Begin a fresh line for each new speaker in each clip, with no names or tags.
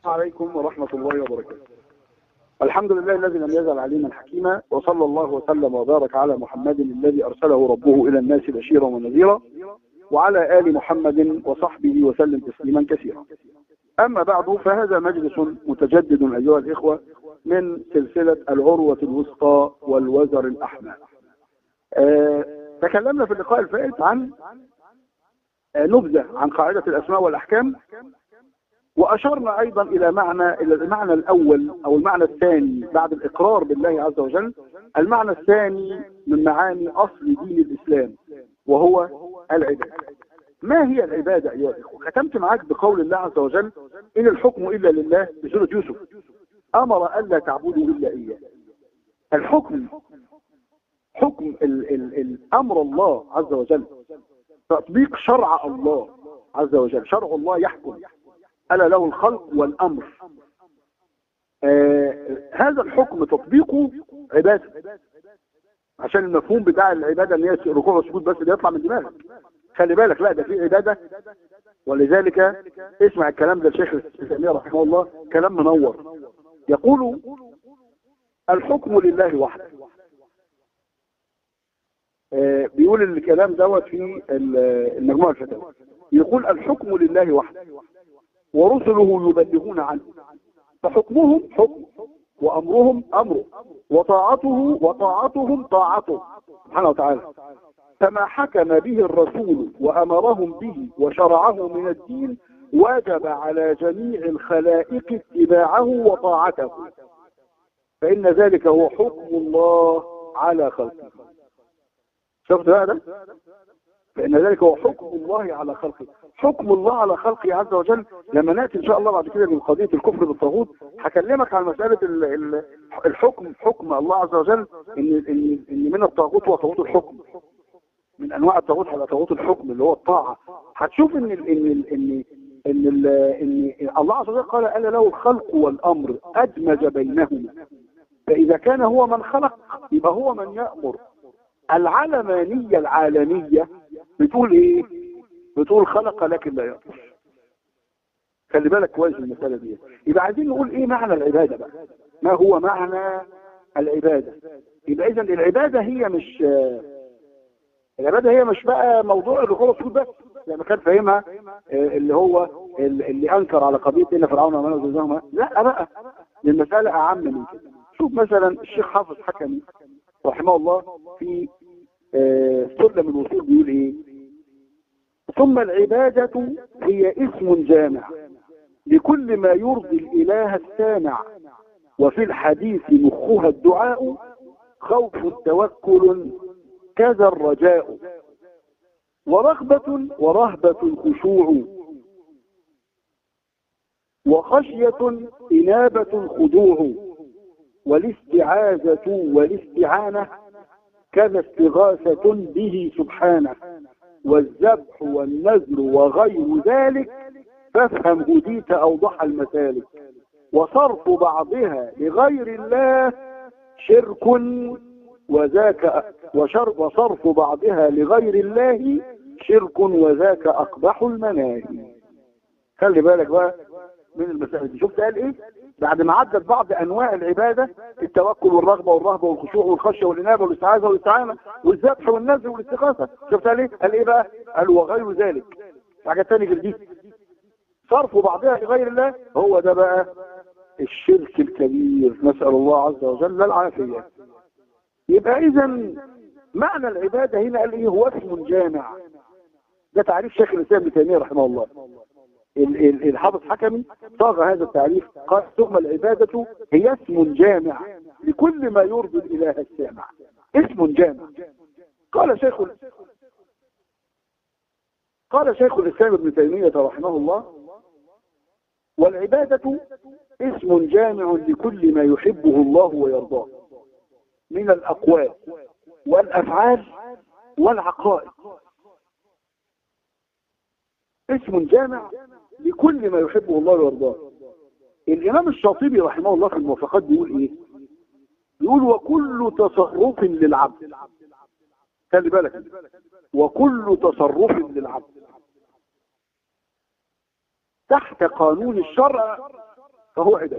عليكم ورحمة الله وبركاته الحمد لله الذي لم يزل عليما حكيما وصلى الله وسلم وبارك على محمد الذي أرسله ربه إلى الناس بشيرا ونذيرا وعلى آل محمد وصحبه وسلم تسليما كثيرا أما بعد فهذا مجلس متجدد أيها الإخوة من سلسلة العروة الوثقى والوزر الأحمى أه تكلمنا في اللقاء الفائت عن أه نبذة عن قاعدة الأسماء والأحكام وأشرنا أيضا إلى معنى إلى المعنى الأول أو المعنى الثاني بعد الإقرار بالله عز وجل المعنى الثاني من معاني أصل دين الإسلام وهو العبادة ما هي العبادة أيها الإخوة ختمت معاك بقول الله عز وجل إن الحكم إلا لله في سورة يوسف أمر ألا تعبدوا إلا إياه الحكم حكم ال ال الأمر الله عز وجل تطبيق شرع الله عز وجل شرع الله يحكم ألا له الخلق والأمر آه هذا الحكم تطبيقه عبادة عشان المفهوم بتاع العبادة ان هي ركوع وسجود بس اللي يطلع من دماغك خلي بالك لا ده في عبادة ولذلك اسمع الكلام ده الشيخ الإسلامية رحمه الله كلام منور يقول الحكم لله وحده آه بيقول الكلام دوت في المجموعة الفتاوى يقول الحكم لله وحده ورسله يبلغون عنه فحكمهم حكم وأمرهم أمره وطاعته وطاعتهم طاعته سبحانه وتعالى فما حكم به الرسول وأمرهم به وشرعه من الدين وجب على جميع الخلائق اتباعه وطاعته فإن ذلك هو حكم الله على خلقه شفت هذا فإن ذلك هو حكم الله على خلقه حكم الله على خلقه عز وجل لما نأتي إن شاء الله بعد كده من قضية الكفر بالطاغوت هكلمك عن مسألة الحكم حكم الله عز وجل إن, إن, إن من الطاغوت هو طاغوت الحكم من أنواع الطاغوت على طاغوت الحكم اللي هو الطاعة هتشوف إن ال إن ال إن إن, ال إن الله عز وجل قال ألا له الخلق والأمر أدمج بينهما فإذا كان هو من خلق يبقى هو من يأمر العلمانية العالمية بتقول ايه بتقول خلق لكن لا يأمر خلي بالك كويس المسألة دي يبقى عايزين نقول ايه معنى العبادة بقى ما هو معنى العبادة يبقى اذا العبادة هي مش العبادة هي مش بقى موضوع الركوع والسجود بس لما كان فاهمها اللي هو اللي انكر على قضية ان فرعون ومن وزوجهما لا بقى المسألة اعم من كده شوف مثلا الشيخ حافظ حكمي رحمه الله في سلم الوصول بيقول ايه ثم العبادة هي اسم جامع لكل ما يرضي الاله السامع وفي الحديث مخها الدعاء خوف توكل كذا الرجاء ورغبة ورهبة خشوع وخشية إنابة خضوع والاستعاذة والاستعانة كذا استغاثة به سبحانه والذبح والنذر وغير ذلك فافهم هديت أوضح المسالك وصرف بعضها لغير الله شرك وذاك وشر وصرف بعضها لغير الله شرك وذاك أقبح المناهي خلي بالك بقى من المسائل دي شفت قال ايه بعد ما عدت بعض انواع العبادة التوكل والرغبة والرهبة والخشوع والخشية والانابة والاستعاذة والاستعانة والذبح والنذر والاستغاثة شفت قال ايه قال ايه بقى قال وغير ذلك حاجة تانية غير دي صرف بعضها لغير الله هو ده بقى الشرك الكبير نسأل الله عز وجل العافية يبقى اذا معنى العبادة هنا قال ايه هو اسم جامع ده تعريف شيخ الاسلام ابن تيميه رحمه الله الحافظ حكمي صاغ هذا التعريف قال ثم العبادة هي اسم جامع لكل ما يرضي الإله السامع اسم جامع قال شيخ قال شيخ الإسلام ابن تيمية رحمه الله والعبادة اسم جامع لكل ما يحبه الله ويرضاه من الأقوال والأفعال والعقائد اسم جامع لكل ما يحبه الله ويرضاه الإمام الشاطبي رحمه الله في الموافقات بيقول إيه يقول وكل تصرف للعبد خلي بالك وكل تصرف للعبد تحت قانون الشرع فهو عبادة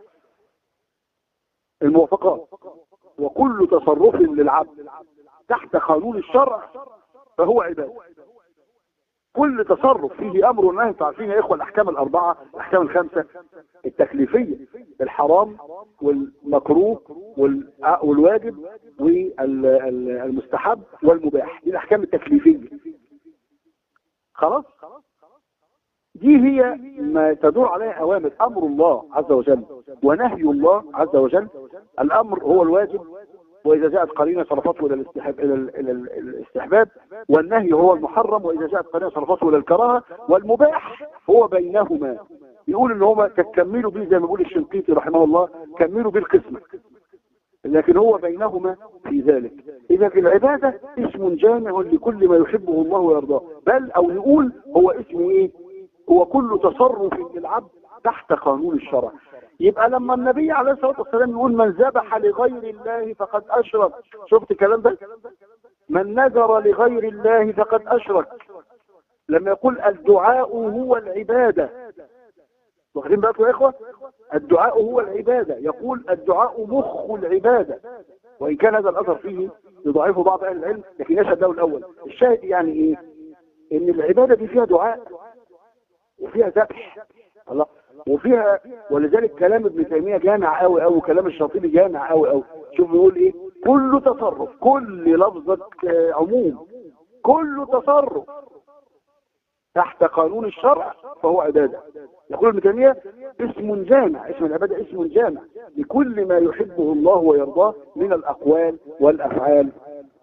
الموافقات وكل تصرف للعبد تحت قانون الشرع فهو عبادة كل تصرف فيه امر ونهي تعرفين يا اخوه الاحكام الاربعه الاحكام الخمسه التكليفيه الحرام والمكروه والواجب والمستحب والمباح دي الاحكام التكليفيه خلاص دي هي ما تدور عليها اوامر امر الله عز وجل ونهي الله عز وجل الامر هو الواجب وإذا جاءت قرينة صرفته إلى الاستحباب, إلى الاستحباب والنهي هو المحرم وإذا جاءت قرينة صرفته إلى الكراهة والمباح هو بينهما يقول ان هما كملوا به زي ما بيقول الشنقيطي رحمه الله كملوا به القسمة لكن هو بينهما في ذلك إذا في العبادة اسم جامع لكل ما يحبه الله ويرضاه بل أو نقول هو اسمه إيه هو كل تصرف للعبد تحت قانون الشرع يبقى لما النبي عليه الصلاة والسلام يقول من ذبح لغير الله فقد أشرك شفت الكلام ده من نذر لغير الله فقد أشرك لما يقول الدعاء هو العبادة واخدين بالكم يا إخوة الدعاء هو العبادة يقول الدعاء مخ العبادة وإن كان هذا الأثر فيه يضعفه بعض أهل العلم لكن يشهد له الأول الشاهد يعني إيه إن العبادة دي فيها دعاء وفيها ذبح الله وفيها ولذلك كلام ابن تيمية جامع قوي قوي كلام الشاطبي جامع قوي قوي شوف بيقول ايه كل تصرف كل لفظة عموم كل تصرف تحت قانون الشرع فهو عبادة يقول ابن تيمية اسم جامع اسم العبادة اسم جامع لكل ما يحبه الله ويرضاه من الأقوال والأفعال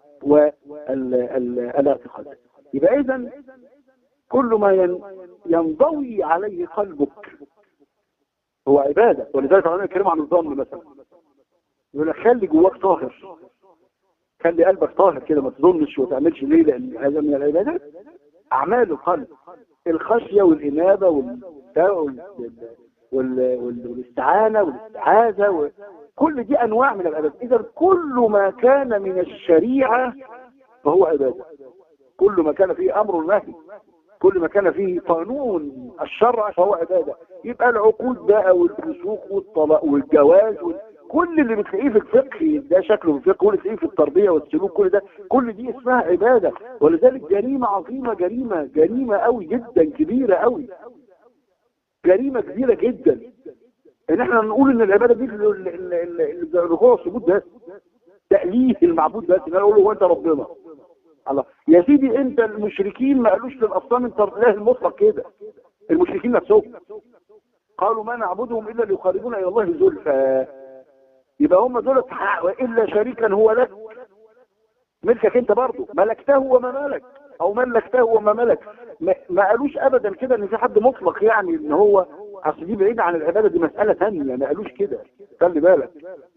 والاعتقاد يبقى إذا كل ما ينضوي عليه قلبك هو عبادة ولذلك العلماء يتكلموا عن الظن مثلا يقول لك خلي جواك طاهر خلي قلبك طاهر كده ما تظنش وما تعملش ليه لان هذا من العبادات اعمال القلب الخشيه والانابه وال... والاستعانه والاستعاذه كل دي انواع من العبادات اذا كل ما كان من الشريعه فهو عباده كل ما كان فيه امر نهي كل ما كان فيه قانون الشرع فهو عبادة يبقى العقود بقى والفسوق والطلاق والجواز كل اللي بتلاقيه في الفقه ده شكله في الفقه واللي بتلاقيه في التربية والسلوك كل ده كل دي اسمها عبادة ولذلك جريمة عظيمة جريمة جريمة قوي جدا كبيرة قوي جريمة كبيرة جدا ان احنا نقول ان العبادة دي الركوع والسجود ده تأليه المعبود بس انا اقول له هو انت ربنا الله يا سيدي انت المشركين ما قالوش للاصنام انت الاله المطلق كده المشركين نفسهم قالوا ما نعبدهم الا ليقربونا الى الله زلفى يبقى هم دول الا شريكا هو لك ملكك انت برضه ملكته وما ملك او ملكته وما ملك ما قالوش ابدا كده ان في حد مطلق يعني ان هو اصل دي بعيده عن العباده دي مساله ثانيه ما قالوش كده خلي بالك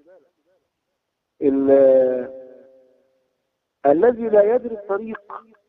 الذي لا يدري الطريق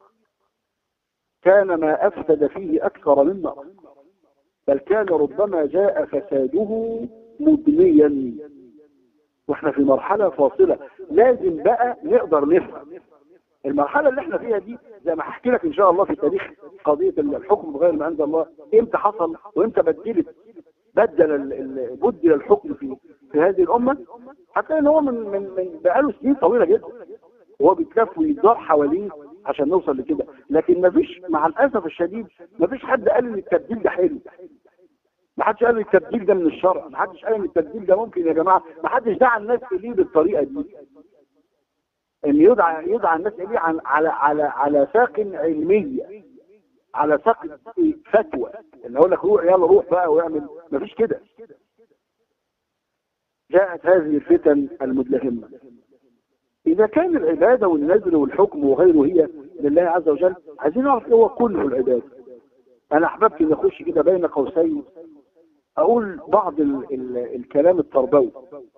كان ما أفسد فيه أكثر مما بل كان ربما جاء فساده مدنيا واحنا في مرحلة فاصلة لازم بقى نقدر نفهم المرحلة اللي احنا فيها دي زي ما هحكي لك ان شاء الله في تاريخ قضية الحكم بغير ما انزل الله امتى حصل وامتى بدلت بدل بدل الحكم في في هذه الامة هتلاقي ان هو من من من بقاله سنين طويلة جدا وهو بيتلف ويدار حواليه عشان نوصل لكده لكن مفيش مع الاسف الشديد مفيش حد قال ان التبديل ده حلو ما حدش قال ان التبديل ده من الشرع ما حدش قال ان التبديل ده ممكن يا جماعه ما حدش دعا الناس اليه بالطريقه دي ان يدعى يدعى الناس اليه على على على على ساق علميه على ساق فتوى ان اقول لك روح يلا روح بقى واعمل مفيش كده جاءت هذه الفتن المدلهمه إذا كان العبادة والنذر والحكم وغيره هي لله عز وجل عايزين نعرف ايه هو كله العبادة أنا أحببت أن أخش كده بين قوسين أقول بعض ال ال الكلام التربوي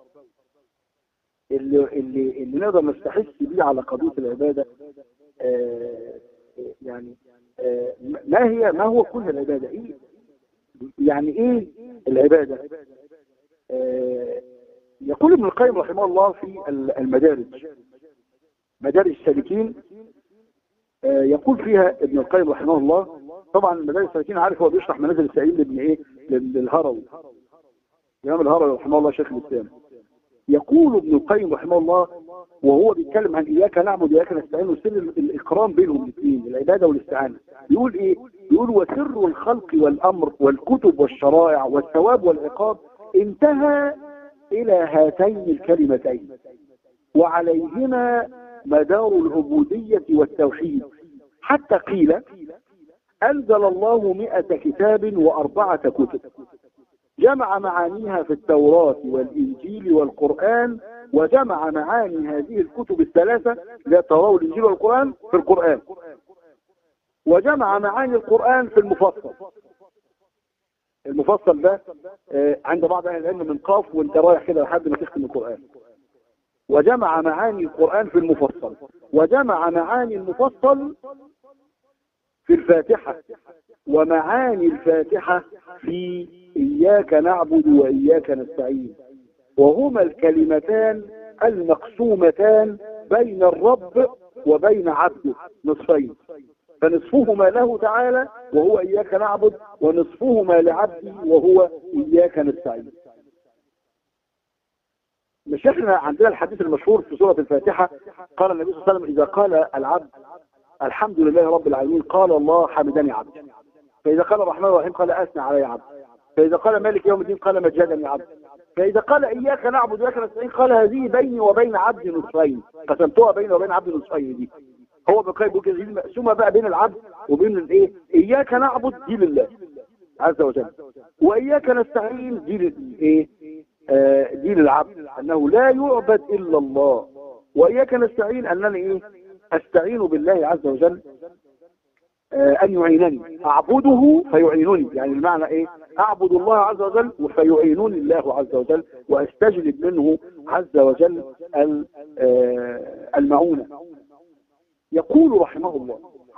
اللي, اللي, اللي نقدر نستحس بيه على قضية العبادة آه يعني آه ما هي ما هو كل العبادة إيه يعني إيه العبادة آه يقول ابن القيم رحمه الله في المدارج مدارج السالكين يقول فيها ابن القيم رحمه الله طبعا مدارج السالكين عارف هو بيشرح منازل السعيد لابن ايه للهروي الإمام الهروي رحمه الله شيخ الإسلام يقول ابن القيم رحمه الله وهو بيتكلم عن إياك نعبد وإياك نستعين وسر الإكرام بينهم الاثنين العبادة والاستعانة بيقول إيه؟ بيقول وسر الخلق والأمر والكتب والشرائع والثواب والعقاب انتهى إلى هاتين الكلمتين وعليهما مدار العبودية والتوحيد حتى قيل أنزل الله مئة كتاب وأربعة كتب جمع معانيها في التوراة والإنجيل والقرآن وجمع معاني هذه الكتب الثلاثة لا التوراة والإنجيل والقرآن في القرآن وجمع معاني القرآن في المفصل المفصل ده آه، عند بعض أهل العلم من قاف وانت رايح كده لحد ما تختم القرآن وجمع معاني القرآن في المفصل وجمع معاني المفصل في الفاتحة ومعاني الفاتحة في إياك نعبد وإياك نستعين وهما الكلمتان المقسومتان بين الرب وبين عبده نصفين فنصفهما له تعالى وهو إياك نعبد ونصفهما لعبده وهو إياك نستعين مش احنا عندنا الحديث المشهور في سورة الفاتحة قال النبي صلى الله عليه وسلم إذا قال العبد الحمد لله رب العالمين قال الله حمدني عبد فإذا قال الرحمن الرحيم قال أثنى علي عبد فإذا قال مالك يوم الدين قال مجدني عبد فإذا قال إياك نعبد وإياك نستعين قال هذه بيني وبين عبد نصفين قسمتها بيني وبين عبد نصفين دي هو بقى يقول كده دي مقسومه بقى بين العبد وبين الايه اياك نعبد دي لله عز وجل واياك نستعين دي للايه آه دي للعبد انه لا يعبد الا الله واياك نستعين انني ايه استعين بالله عز وجل آه ان يعينني اعبده فيعينني يعني المعنى ايه اعبد الله عز وجل فيعينني الله عز وجل واستجلب منه عز وجل آه المعونه يقول رحمه الله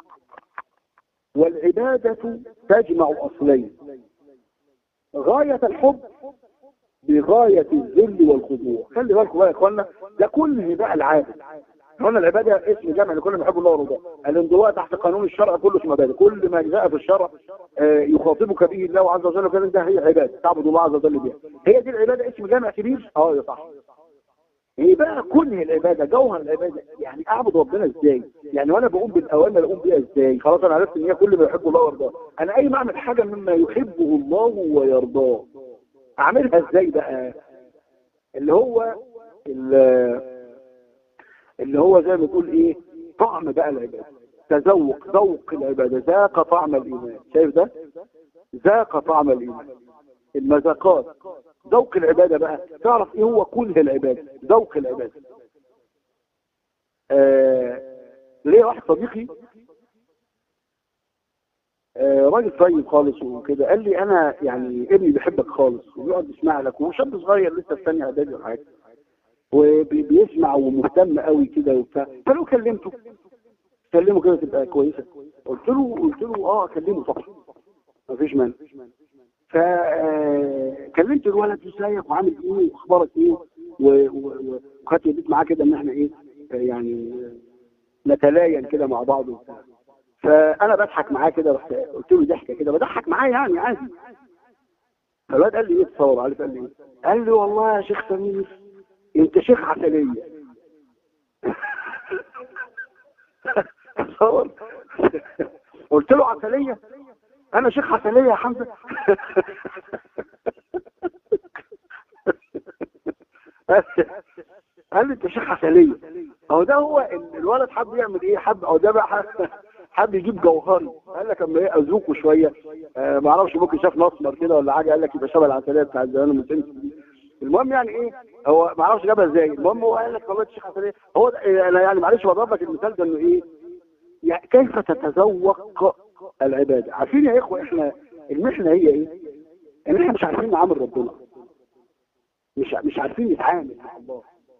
والعبادة تجمع أصلين غاية الحب بغاية الذل والخضوع خلي بالكم بقى يا اخوانا ده كله بقى العابد هنا العبادة اسم جامع لكل ما يحب الله ورضاه الانضواء تحت قانون الشرع كله اسمه عبادة كل ما جاء في الشرع آه يخاطبك به الله عز وجل وكذا ده هي عبادة تعبد الله عز وجل بها هي دي العبادة اسم جامع كبير اه يا صح ايه بقى كل العبادة جوهر العبادة يعني اعبد ربنا ازاي يعني وانا بقوم بالاوامر اقوم بيها ازاي خلاص انا عرفت ان هي كل ما يحب الله ويرضاه انا اي ما اعمل حاجة مما يحبه الله ويرضاه اعملها ازاي بقى اللي هو اللي هو زي ما تقول ايه طعم بقى العبادة تذوق ذوق العبادة ذاق طعم الايمان شايف ده ذاق طعم الايمان المذاقات ذوق العبادة بقى تعرف ايه هو كل العبادة ذوق العبادة آه ليه واحد صديقي آه راجل طيب خالص وكده قال لي انا يعني ابني بيحبك خالص وبيقعد يسمع لك وهو شاب صغير لسه في ثانيه اعدادي ولا حاجه وبيسمع ومهتم قوي كده وبتاع فلو كلمته كلمه كده تبقى كويسه قلت له قلت له اه كلمه طبعا مفيش مانع فكلمت الولد ازيك وعامل ايه واخبارك ايه وخدت يديت معاه كده ان احنا ايه يعني نتلاين كده مع بعض وبتاع فانا بضحك معاه كده رحت قلت له ضحكه كده بضحك معاه يعني عادي فالواد قال لي ايه تصور عارف قال لي ايه قال لي والله يا شيخ سمير انت شيخ عسليه تصور قلت له عسليه انا شيخ عسليه يا حمزه قال لي انت شيخ عسليه اهو ده هو الولد حب يعمل ايه حب او ده بقى حب يجيب جوهري قال لك اما ايه اذوقه شويه آه ما اعرفش ممكن شاف نصمر كده ولا حاجه قال لك يبقى شبه العسليه بتاع زمان المسلم المهم يعني ايه هو ما اعرفش جابها ازاي المهم هو قال لك والله الشيخ عسليه هو انا يعني معلش بضرب لك المثال ده انه ايه يعني كيف تتذوق العبادة عارفين يا إخوة إحنا المحنة هي إيه إن إحنا مش عارفين نعامل ربنا مش مش عارفين نتعامل مع الله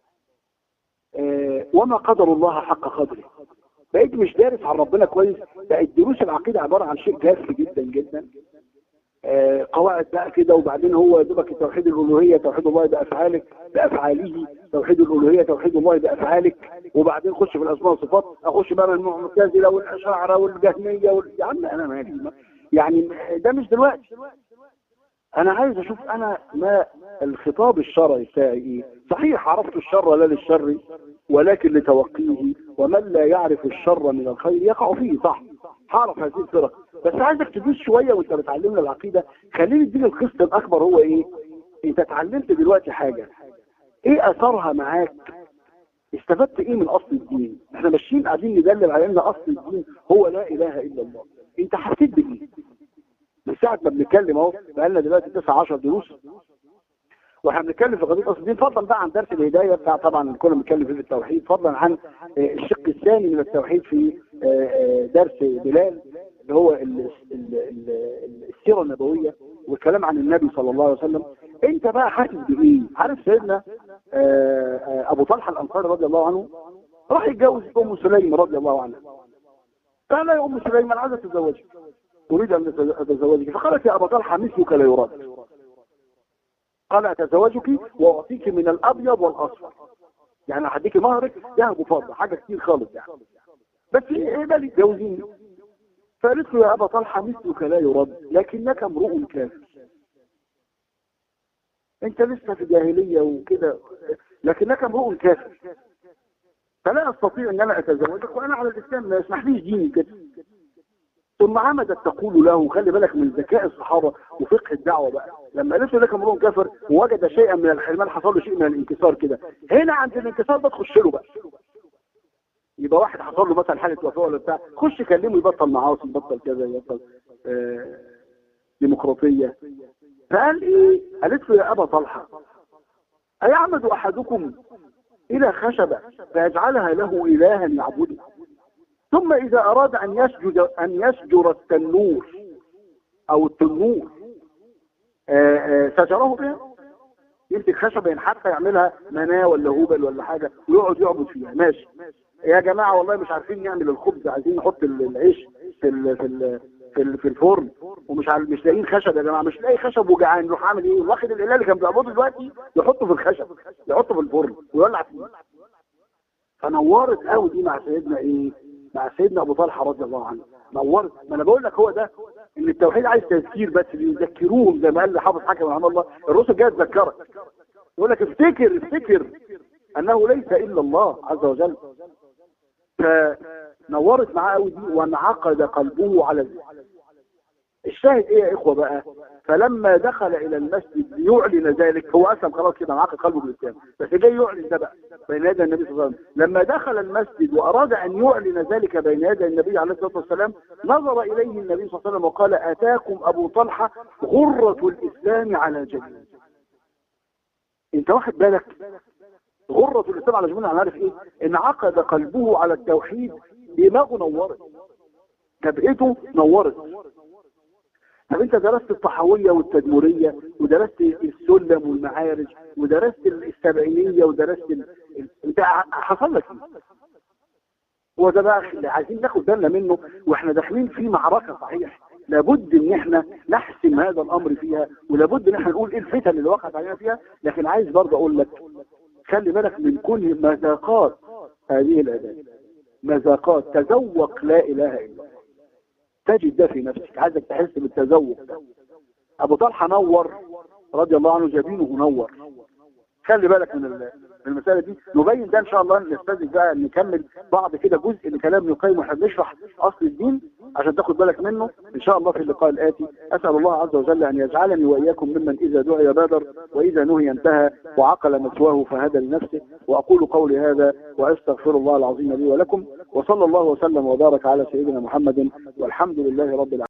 آه وما قدر الله حق قدره بقيت مش دارس عن ربنا كويس بقت دروس العقيدة عبارة عن شيء جاف جدا جدا آه قواعد بقى كده وبعدين هو دوبك توحيد الألوهية توحيد الله بأفعالك بأفعاله توحيد الألوهية توحيد الله بأفعالك وبعدين خش في الأسماء والصفات أخش بقى من المعتزلة والأشاعرة والجهمية وال... يا عم أنا مالي يعني ده مش دلوقتي انا عايز اشوف انا ما الخطاب الشرعي بتاعي ايه صحيح عرفت الشر لا للشر ولكن لتوقيه ومن لا يعرف الشر من الخير يقع فيه صح هعرف هذه الفرق بس عايزك تدوس شويه وانت بتعلمنا العقيده خليني اديك القسط الاكبر هو ايه انت اتعلمت دلوقتي حاجه ايه اثرها معاك استفدت ايه من اصل الدين احنا ماشيين قاعدين ندلل على ان اصل الدين هو لا اله الا الله انت حسيت بايه من ساعه ما بنتكلم اهو بقالنا دلوقتي 9 10 دروس واحنا بنتكلم في قضيه اصل الدين فضلا بقى عن درس الهدايه بتاع طبعا اللي كنا بنتكلم فيه في التوحيد فضلا عن آه، الشق الثاني من التوحيد في آه، آه، درس بلال اللي هو ال- ال- ال- السيره النبويه والكلام عن النبي صلى الله عليه وسلم انت بقى حاسس بايه عارف سيدنا آه، آه، ابو طلحه الانصاري رضي الله عنه راح يتجوز ام سليم رضي الله عنها قال يا ام سليم انا عايز اتزوجك اريد ان اتزوجك فقالت يا ابا طلحه مثلك لا يراد قال اتزوجك واعطيك من الابيض والاصفر يعني هديك مهرك ذهب وفضه حاجه كتير خالص يعني بس ايه ده اللي تجوزيني فقالت له يا ابا طلحه مثلك لا يرد لكنك امرؤ كافر انت لسه في جاهليه وكده لكنك امرؤ كافر فلا استطيع ان انا اتزوجك وانا على الاسلام ما يسمحليش ديني كده ثم عمدت تقول له خلي بالك من ذكاء الصحابه وفقه الدعوه بقى لما قالت له لك امرؤ كافر ووجد شيئا من الحرمان حصل له شيء من الانكسار كده هنا عند الانكسار ده تخش له بقى يبقى واحد حصل له مثلا حاله وفاه ولا بتاع خش كلمه يبطل معاصي يبطل كذا يبطل آه ديمقراطيه فقال ايه قالت له يا ابا طلحه ايعمد احدكم الى خشبه فيجعلها له الها يعبده ثم اذا اراد ان يسجد ان يسجر التنور او التنور آه، آه، سجره بها يمسك خشبه ينحتها يعملها مناه ولا هوبل ولا حاجه ويقعد يعبد فيها ماشي يا جماعه والله مش عارفين نعمل الخبز عايزين نحط ال- العيش في ال في ال في, ال في الفرن ومش عارف مش لاقيين خشب يا جماعه مش لاقي خشب وجعان يروح عامل ايه واخد الاله اللي كان بيعبده دلوقتي يحطه في الخشب يحطه في الفرن ويولع فيه فنورت قوي دي مع سيدنا ايه مع سيدنا ابو طلحه رضي الله عنه نورت ما انا بقول لك هو ده ان التوحيد عايز تذكير بس بيذكروهم زي ما قال حافظ حكم رحمه الله الرسل جايه تذكرك يقول لك افتكر افتكر انه ليس الا الله عز وجل فنورت معاه قوي دي وانعقد قلبه على ذلك الشاهد ايه يا اخوه بقى فلما دخل الى المسجد ليعلن ذلك هو اسلم خلاص كده انعقد قلبه بالاسلام بس جاي يعلن ده بقى بين يدي النبي صلى الله عليه وسلم لما دخل المسجد واراد ان يعلن ذلك بين يدي النبي عليه الصلاه والسلام نظر اليه النبي صلى الله عليه وسلم وقال اتاكم ابو طلحه غره الاسلام على جبين انت واخد بالك غرة الإسلام على جميع عارف إيه انعقد قلبه على التوحيد دماغه نورت تبقيته نورت طب انت درست الطحاوية والتدمرية ودرست السلم والمعارج ودرست السبعينية ودرست ال... ال- انت حصل لك ايه هو ده بقى اللي عايزين ناخد بالنا منه واحنا داخلين في معركة صحيح لابد ان احنا نحسم هذا الامر فيها ولابد ان احنا نقول ايه الفتن اللي وقعت علينا فيها لكن عايز برضه اقول لك خلي بالك من كل مذاقات هذه العبادة مذاقات تذوق لا اله الا الله تجد ده في نفسك عايزك تحس بالتذوق ده ابو طلحه نور رضي الله عنه جبينه نور خلي بالك من ال- من المساله دي نبين ده ان شاء الله نستاذن بقى نكمل بعض كده جزء من كلام ابن القيم واحنا بنشرح اصل الدين عشان تاخد بالك منه ان شاء الله في اللقاء الاتي اسال الله عز وجل ان يجعلني واياكم ممن اذا دعي بادر واذا نهي انتهى وعقل مثواه فهدى لنفسه واقول قولي هذا واستغفر الله العظيم لي ولكم وصلى الله وسلم وبارك على سيدنا محمد والحمد لله رب العالمين